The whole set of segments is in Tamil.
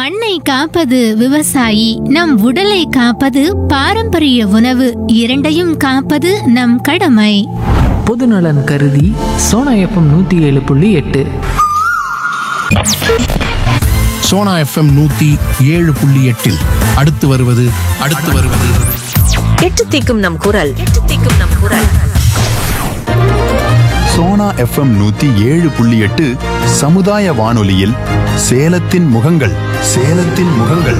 மண்ணை காப்பது விவசாயி நம் உடலை காப்பது பாரம்பரிய உணவு இரண்டையும் காப்பது நம் கடமை பொதுநலன் கருதி சோனா எஃப்எம் நூற்றி ஏழு புள்ளி எட்டு சோனா எஃப்எம் நூத்தி ஏழு புள்ளி எட்டில் அடுத்து வருவது அடுத்து வருவது எட்டு தீக்கும் நம் குரல் எட்டு தீக்கும் நம் குரல் சோனா எஃப்எம் நூத்தி ஏழு புள்ளி எட்டு சமுதாய வானொலியில் சேலத்தின் முகங்கள் சேலத்தின் முகங்கள்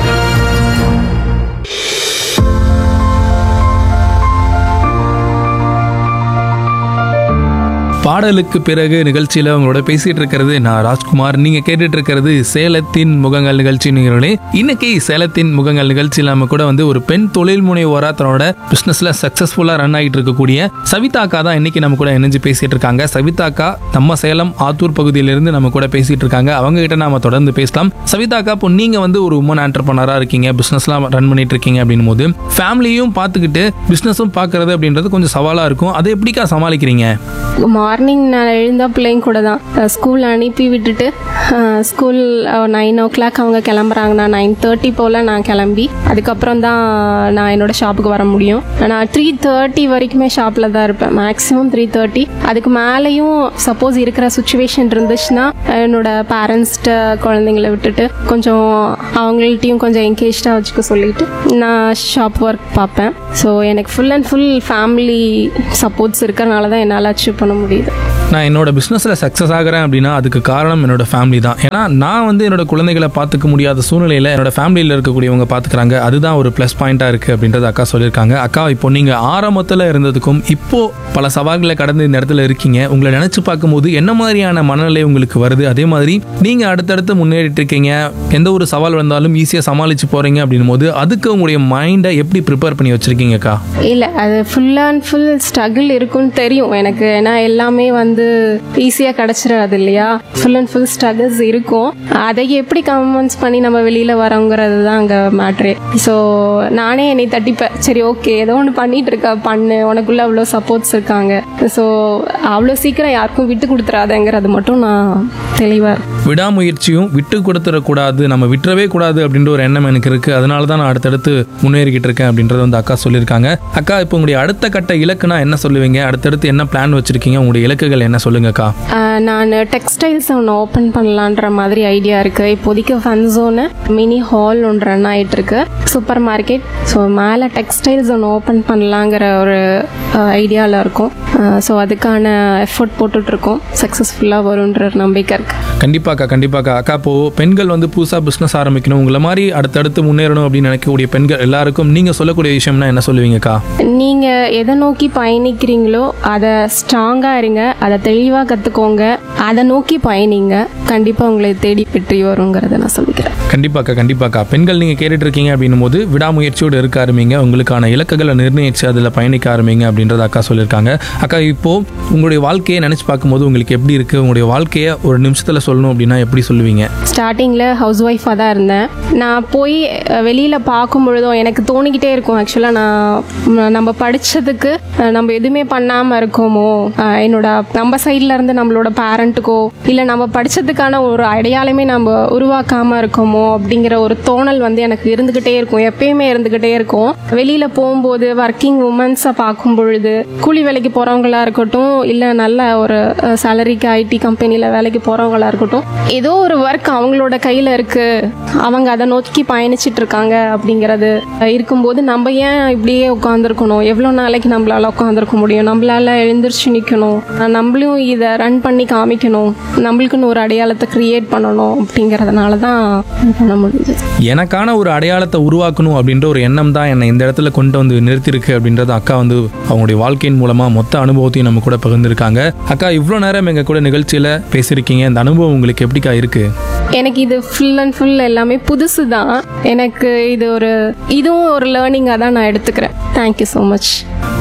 பாடலுக்கு பிறகு நிகழ்ச்சியில் உங்களோட பேசிட்டு இருக்கிறது நான் ராஜ்குமார் நீங்க கேட்டுட்டு இருக்கிறது சேலத்தின் முகங்கள் நிகழ்ச்சி நீங்களே இன்னைக்கு சேலத்தின் முகங்கள் நிகழ்ச்சியில் நம்ம கூட வந்து ஒரு பெண் தொழில் முனைவோரா தன்னோட பிசினஸ்ல சக்சஸ்ஃபுல்லா ரன் ஆகிட்டு இருக்கக்கூடிய சவிதா அக்கா தான் இன்னைக்கு நம்ம கூட இணைஞ்சு பேசிட்டு இருக்காங்க சவிதா அக்கா நம்ம சேலம் ஆத்தூர் பகுதியிலிருந்து நம்ம கூட பேசிட்டு இருக்காங்க அவங்க கிட்ட நாம தொடர்ந்து பேசலாம் சவிதா அக்கா இப்போ நீங்க வந்து ஒரு உமன் ஆண்டர்பனரா இருக்கீங்க பிசினஸ்லாம் ரன் பண்ணிட்டு இருக்கீங்க அப்படின்னும் போது ஃபேமிலியும் பார்த்துக்கிட்டு பிசினஸும் பார்க்கறது அப்படின்றது கொஞ்சம் சவாலா இருக்கும் அதை எப்படிக்கா சமாளிக்கிறீங்க மார்னிங் நான் எழுந்தா பிள்ளைங்க கூட தான் ஸ்கூல் அனுப்பி விட்டுட்டு ஸ்கூல் நைன் ஓ கிளாக் அவங்க கிளம்புறாங்க நான் நைன் தேர்ட்டி போல் நான் கிளம்பி அதுக்கப்புறம் தான் நான் என்னோட ஷாப்புக்கு வர முடியும் நான் த்ரீ தேர்ட்டி வரைக்குமே ஷாப்பில் தான் இருப்பேன் மேக்ஸிமம் த்ரீ தேர்ட்டி அதுக்கு மேலேயும் சப்போஸ் இருக்கிற சுச்சுவேஷன் இருந்துச்சுன்னா என்னோட பேரண்ட்ஸ்கிட்ட குழந்தைங்கள விட்டுட்டு கொஞ்சம் அவங்கள்ட்டையும் கொஞ்சம் என்கேஜாக வச்சுக்க சொல்லிட்டு நான் ஷாப் ஒர்க் பார்ப்பேன் ஸோ எனக்கு full and full family supports இருக்கிறனால தான் என்னால் அச்சீவ் பண்ண முடியுது நான் என்னோட பிஸ்னஸில் சக்ஸஸ் ஆகிறேன் அப்படின்னா அதுக்கு காரணம் என்னோட ஃபேமிலி தான் ஏன்னா நான் வந்து என்னோட குழந்தைகளை பார்த்துக்க முடியாத சூழ்நிலையில் என்னோட ஃபேமிலியில் இருக்கக்கூடியவங்க பார்த்துக்கிறாங்க அதுதான் ஒரு ப்ளஸ் பாயிண்ட்டாக இருக்குது அப்படின்றது அக்கா சொல்லியிருக்காங்க அக்கா இப்போ நீங்கள் ஆரம்பத்தில் இருந்ததுக்கும் இப்போ பல சவால்களை கடந்து இந்த இடத்துல இருக்கீங்க உங்களை நினச்சி பார்க்கும்போது என்ன மாதிரியான மனநிலை உங்களுக்கு வருது அதே மாதிரி நீங்கள் அடுத்தடுத்து முன்னேறிட்டு இருக்கீங்க எந்த ஒரு சவால் வந்தாலும் ஈஸியாக சமாளித்து போகிறீங்க அப்படின்னும் போது அதுக்கு உங்களுடைய மைண்டை எப்படி ப்ரிப்பேர் பண்ணி வச்சுருக்கீங்கக்கா இல்லை அது ஃபுல் அண்ட் ஃபுல் ஸ்ட்ரகிள் இருக்குன்னு தெரியும் எனக்கு ஏன்னா எல்லாமே வந்து ஈஸியாக கிடச்சிடாது இல்லையா ஃபுல் அண்ட் ஃபுல் ஸ்ட்ரகிள்ஸ் இருக்கும் அதை எப்படி கன்வென்ஸ் பண்ணி நம்ம வெளியில் வரோங்கிறது தான் அங்கே மேட்ரே ஸோ நானே என்னை தட்டிப்பேன் சரி ஓகே ஏதோ ஒன்று பண்ணிட்டு இருக்க பண்ணு உனக்குள்ள அவ்வளோ சப்போர்ட்ஸ் இருக்காங்க ஸோ அவ்வளோ சீக்கிரம் யாருக்கும் விட்டு கொடுத்துறாதங்கிறது மட்டும் நான் தெளிவாக இருக்கேன் விடாமுயற்சியும் விட்டு கொடுத்துடக்கூடாது நம்ம விட்டுறவே கூடாது அப்படின்ற ஒரு எண்ணம் எனக்கு இருக்கு அதனால தான் நான் அடுத்தடுத்து முன்னேறிக்கிட்டு இருக்கேன் அப்படின்றத வந்து அக்கா சொல்லியிருக்காங்க அக்கா இப்போ உங்களுடைய அடுத்த கட்ட இலக்குனா என்ன சொல்லுவீங்க அடுத்தடுத்து என்ன பிளான் வச்சிருக்கீங்க உங்களுடைய இலக்குகள் என்ன சொல்லுங்கக்கா ஆஹ் நான் டெக்ஸ்டைல்ஸ் ஒன்று ஓப்பன் பண்ணலான்ற மாதிரி ஐடியா இருக்கு இப்போதைக்கு ஃபன் ஜோனு மினி ஹால் ஒன்று ரன் ஆயிட்டு இருக்கு சூப்பர் மார்க்கெட் ஸோ மேலே டெக்ஸ்டைல்ஸ் ஒன்று ஓப்பன் பண்ணலாங்கிற ஒரு ஐடியாவில் இருக்கும் ஸோ அதுக்கான எஃபோர்ட் போட்டுட்டு இருக்கோம் சக்ஸஸ்ஃபுல்லாக வரும்ன்ற நம்பிக்கை இருக்கு கண்டிப்பாக்கா கண்டிப்பாக்கா அக்கா இப்போ பெண்கள் வந்து புதுசாக பிஸ்னஸ் ஆரம்பிக்கணும் உங்களை மாதிரி அடுத்தடுத்து முன்னேறணும் அப்படின்னு நினைக்கக்கூடிய பெண்கள் எல்லாருக்கும் நீங்கள் சொல்லக்கூடிய விஷயம்னா என்ன சொல்லுவீங்கக்கா நீங்கள் எதை நோக்கி பயணிக்கிறீங்களோ அதை ஸ்ட்ராங்காக இருங்க அதை தெளிவாக கற்றுக்கோங்க அதை நோக்கி பயணிங்க கண்டிப்பாக உங்களை தேடி வெற்றி வருங்கிறத நான் சொல்லிக்கிறேன் கண்டிப்பாக்கா கண்டிப்பாக்கா பெண்கள் நீங்கள் கேட்டுட்டு இருக்கீங்க அப்படின்னும் போது விடாமுயற்சியோடு இருக்க ஆரம்பிங்க உங்களுக்கான இலக்குகளை நிர்ணயிச்சு அதில் பயணிக்க ஆரம்பிங்க அப்படின்றத அக்கா சொல்லியிருக்காங்க அக்கா இப்போ உங்களுடைய வாழ்க்கையை நினச்சி பார்க்கும்போது உங்களுக்கு எப்படி இருக்குது உங்களுடைய வாழ்க்கையை ஒரு நிமிஷத்தில் சொல்லணும் அப்படின்னா எப்படி சொல்லுவீங்க ஸ்டார்டிங்கில் ஹவுஸ் ஒய்ஃபாக தான் இருந்தேன் நான் போய் வெளியில் பார்க்கும் பொழுதும் எனக்கு தோணிக்கிட்டே இருக்கும் ஆக்சுவலாக நான் ம- நம்ம படித்ததுக்கு நம்ம எதுவுமே பண்ணாமல் இருக்கோமோ அஹ் என்னோட நம்ம சைடில் இருந்து நம்மளோட பேரண்ட்டுக்கோ இல்லை நம்ம படித்ததுக்கான ஒரு அடையாளமே நம்ம உருவாக்காமல் இருக்கோமோ அப்படிங்கிற ஒரு தோணல் வந்து எனக்கு இருந்துக்கிட்டே இருக்கும் எப்பயுமே இருந்துக்கிட்டே இருக்கும் வெளியில் போகும்போது ஒர்க்கிங் உமன்ஸை பார்க்கும் பொழுது கூலி வேலைக்கு போகிறவங்களா இருக்கட்டும் இல்லை நல்ல ஒரு சேலரிக்கு ஐடி கம்பெனியில் வேலைக்கு போகிறவங்களா இருக்கட்டும் ஏதோ ஒரு ஒர்க் அவங்களோட கையில் இருக்கு அவங்க அதை நோக்கி பயணிச்சிட்டு இருக்காங்க அப்படிங்கிறது அஹ், இருக்கும்போது நம்ம ஏன் இப்படியே உட்காந்துருக்கணும் எவ்வளோ நாளைக்கு நம்மளால உட்காந்துருக்க முடியும் நம்மளால எழுந்திரிச்சு நிற்கணும் நம்மளும் இதை ரன் பண்ணி காமிக்கணும் நம்மளுக்குன்னு ஒரு அடையாளத்தை கிரியேட் பண்ணணும் அப்படிங்கிறதுனால தான் பண்ண முடியுது எனக்கான ஒரு அடையாளத்தை உருவாக்கணும் அப்படின்ற ஒரு எண்ணம் தான் என்னை இந்த இடத்துல கொண்டு வந்து நிறுத்திருக்கு அப்படின்றத அக்கா வந்து அவங்களுடைய வாழ்க்கையின் மூலமா மொத்த அனுபவத்தையும் நம்ம கூட பகிர்ந்திருக்காங்க அக்கா இவ்வளோ நேரம் எங்க கூட நிகழ்ச்சியில பேசியிருக்கீங்க இந்த அனுபவம் உங்களுக்கு எப்படிக்கா இருக்கு எனக்கு இது ஃபுல் அண்ட் ஃபுல் எல்லாமே புதுசு தான் எனக்கு இது ஒரு இதுவும் ஒரு லேர்னிங்காக தான் நான் எடுத்துக்கிறேன் தேங்க்யூ ஸோ மச்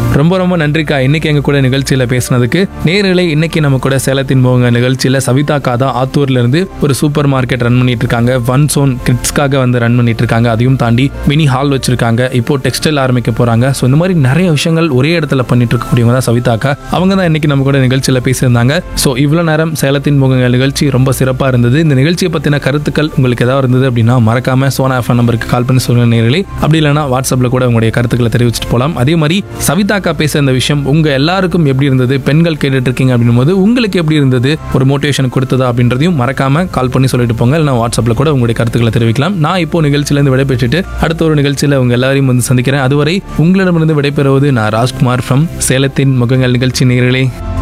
ரொம்ப ரொம்ப நன்றிக்கா இன்னைக்கு எங்க கூட நிகழ்ச்சியில பேசினதுக்கு நேர்களை இன்னைக்கு நம்ம கூட சேலத்தின் போங்க நிகழ்ச்சியில சவிதா காதா ஆத்தூர்ல இருந்து ஒரு சூப்பர் மார்க்கெட் ரன் பண்ணிட்டு இருக்காங்க ஒன் சோன் கிட்ஸ்க்காக வந்து ரன் பண்ணிட்டு இருக்காங்க அதையும் தாண்டி மினி ஹால் வச்சிருக்காங்க இப்போ டெக்ஸ்டைல் ஆரம்பிக்க போறாங்க ஸோ இந்த மாதிரி நிறைய விஷயங்கள் ஒரே இடத்துல பண்ணிட்டு இருக்கக்கூடியவங்க தான் சவிதாக்கா அவங்க தான் இன்னைக்கு நம்ம கூட நிகழ்ச்சியில பேசியிருந்தாங்க ஸோ இவ்வளோ நேரம் சேலத்தின் முகங்கள் நிகழ்ச்சி ரொம்ப சிறப்பாக இருந்தது இந்த நிகழ்ச்சியை பற்றின கருத்துக்கள் உங்களுக்கு ஏதாவது இருந்தது அப்படின்னா மறக்காம சோனா எஃப்எம் நம்பருக்கு கால் பண்ணி சொல்லுங்க நேர்களே அப்படி இல்லைனா வாட்ஸ்அப்பில் கூட உங்களுடைய கருத்துக்களை தெரிவிச்சிட்டு போகலாம் அதே மாதிரி சவிதாக்கா பேச இந்த விஷயம் உங்க எல்லாருக்கும் எப்படி இருந்தது பெண்கள் கேட்டுட்டு இருக்கீங்க அப்படின்னும் போது உங்களுக்கு எப்படி இருந்தது ஒரு மோட்டிவேஷன் கொடுத்ததா அப்படின்றதையும் மறக்காம கால் பண்ணி சொல்லிட்டு போங்க இல்லைனா வாட்ஸ்அப்பில் கூட உங்களுடைய கருத்துக்களை தெரிவிக்கலாம் நான் இப்போ நிகழ்ச்சியிலேருந்து விடைபெற்றுட்டு அடுத்த ஒரு நிகழ்ச்சியில் உங்க எல்லாரையும் வந்து சந்திக்கிறேன் அதுவரை உங்களிடமிருந்து விடைபெறுவது நான் ராஜ்குமார் ஃப்ரம் சேலத்தின் முகங்கள் நிகழ்ச்சி நேர்களே